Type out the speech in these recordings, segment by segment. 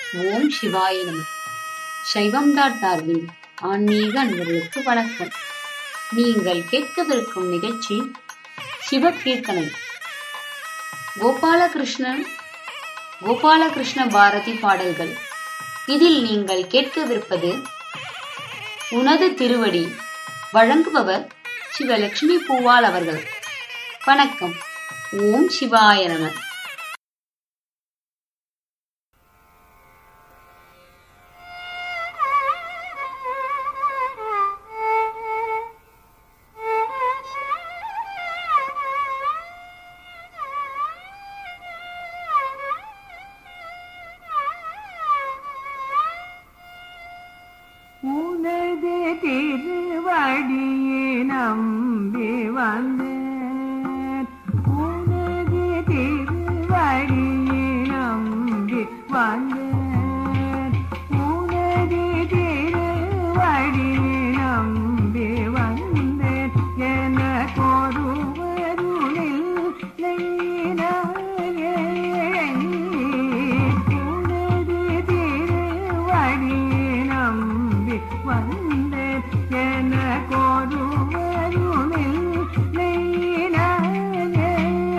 ஓம் சிவாய நம சைவம் டாட் டார்வின் ஆன்மீக அன்பர்களுக்கு வணக்கம் நீங்கள் கேட்கவிருக்கும் நிகழ்ச்சி சிவகீர்த்தனை கோபாலகிருஷ்ணன் கோபாலகிருஷ்ண பாரதி பாடல்கள் இதில் நீங்கள் கேட்கவிருப்பது உனது திருவடி வழங்குபவர் சிவலட்சுமி பூவால் அவர்கள் வணக்கம் ஓம் சிவாய நம உனது திருவடியை நம்பி வந்தேன் உனது திருவடியை நம்பி வந்தேன் உனது திருவடியை நம்பி வந்தேன் எனக்கொருவருளில் நெய்யினாயே உனது திருவடியை நம்பி வந்தேன் எனக்கொருவருளில் நெய்யினாயே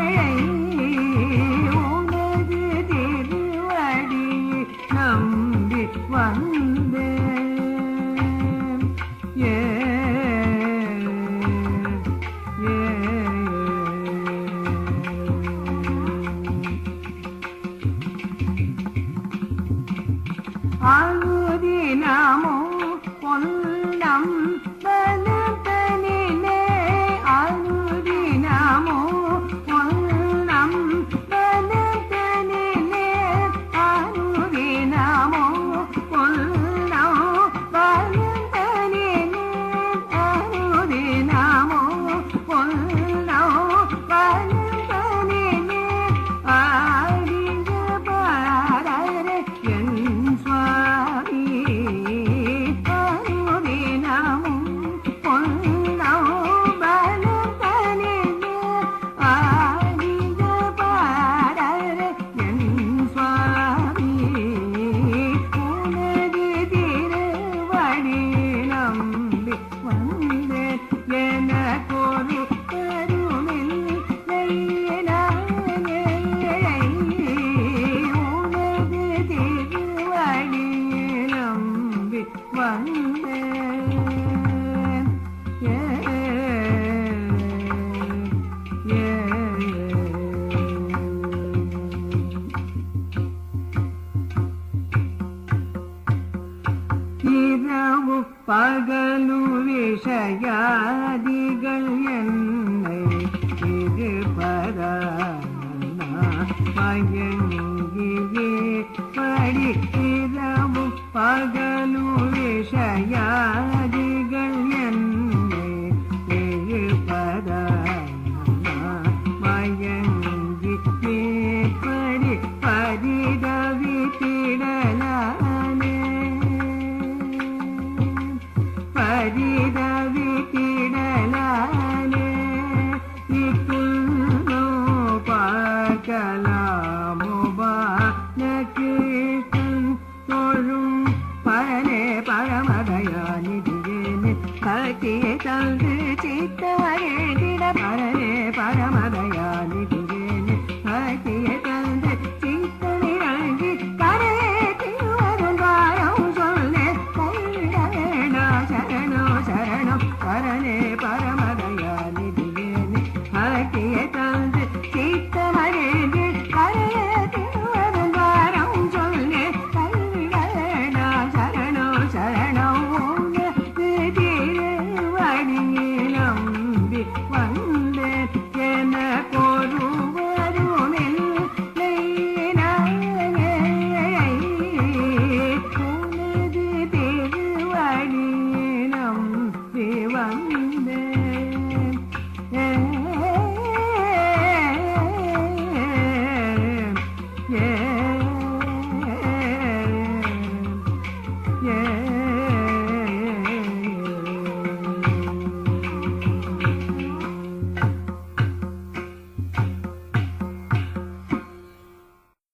உனது திருவடியை நம்பி வந்தேன் ஏ அழுதினமோ பொன்னம் பலத்தனிலே அழுதினமோ பொன்னம் பலத்தனிலே அழுதினமோ பொன்னம் பலத்தனிலே அழுதினமோ பொன்னம் பலத்தனிலே ஆடிய பாரரே என் சுவாமி அருவினமும் பொன்னமும் பலத்தனிலே ஆடிய பாரரே என் சுவாமி உனது திருவடி நம்பி வந்தேன் எனக்கொரு கருணில் நெய்யினானே உனது திருவடி நம்பி வந்தேன் ஏ இரவு பகலு விஷயாதிகள் என்னை இது பரங்கிலே படி இரவு பகல்